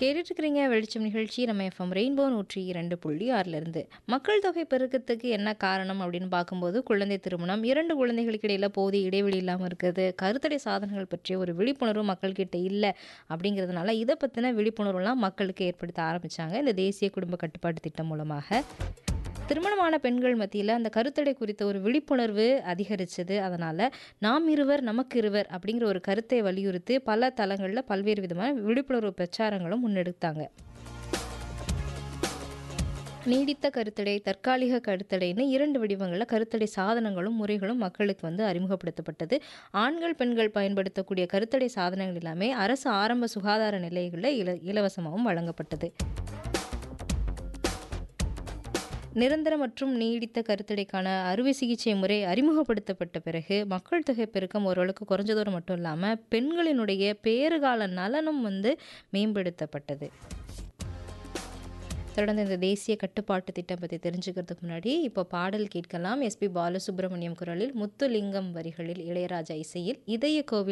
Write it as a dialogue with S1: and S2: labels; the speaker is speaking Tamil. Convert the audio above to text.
S1: கேட்டுட்ருக்கிறீங்க வெளிச்சம் நிகழ்ச்சி நம்ம எஃப்எம் ரெயின்போ நூற்றி இரண்டு புள்ளி ஆறிலிருந்து மக்கள் தொகை பெருக்கத்துக்கு என்ன காரணம் அப்படின்னு பார்க்கும்போது குழந்தை திருமணம் இரண்டு குழந்தைகளுக்கு இடையில போதிய இடைவெளி இல்லாமல் இருக்குது கருத்தடை சாதனங்கள் பற்றிய ஒரு விழிப்புணர்வு மக்கள்கிட்ட இல்லை அப்படிங்கிறதுனால இதை பற்றின விழிப்புணர்வுலாம் மக்களுக்கு ஏற்படுத்த ஆரம்பித்தாங்க இந்த தேசிய குடும்ப கட்டுப்பாட்டு திட்டம் மூலமாக திருமணமான பெண்கள் மத்தியில் அந்த கருத்தடை குறித்த ஒரு விழிப்புணர்வு அதிகரித்தது அதனால் நாம் இருவர் நமக்கு இருவர் அப்படிங்கிற ஒரு கருத்தை வலியுறுத்தி பல தளங்களில் பல்வேறு விதமான விழிப்புணர்வு பிரச்சாரங்களும் முன்னெடுத்தாங்க நீடித்த கருத்தடை தற்காலிக கருத்தடைன்னு இரண்டு வடிவங்களில் கருத்தடை சாதனங்களும் முறைகளும் மக்களுக்கு வந்து அறிமுகப்படுத்தப்பட்டது ஆண்கள் பெண்கள் பயன்படுத்தக்கூடிய கருத்தடை சாதனங்கள் எல்லாமே அரசு ஆரம்ப சுகாதார நிலையங்களில் இல இலவசமாகவும் வழங்கப்பட்டது நிரந்தர மற்றும் நீடித்த கருத்தடைக்கான அறுவை சிகிச்சை முறை அறிமுகப்படுத்தப்பட்ட பிறகு மக்கள் தொகை பெருக்கம் ஓரளவுக்கு குறைஞ்சதோடு மட்டும் இல்லாமல் பெண்களினுடைய பேறுகால நலனும் வந்து மேம்படுத்தப்பட்டது தொடர்ந்து இந்த தேசிய கட்டுப்பாட்டு திட்டம் பற்றி தெரிஞ்சுக்கிறதுக்கு முன்னாடி இப்போ பாடல் கேட்கலாம் எஸ்பி பாலசுப்ரமணியம் குரலில் முத்துலிங்கம் வரிகளில் இளையராஜா இசையில் இதய கோவில்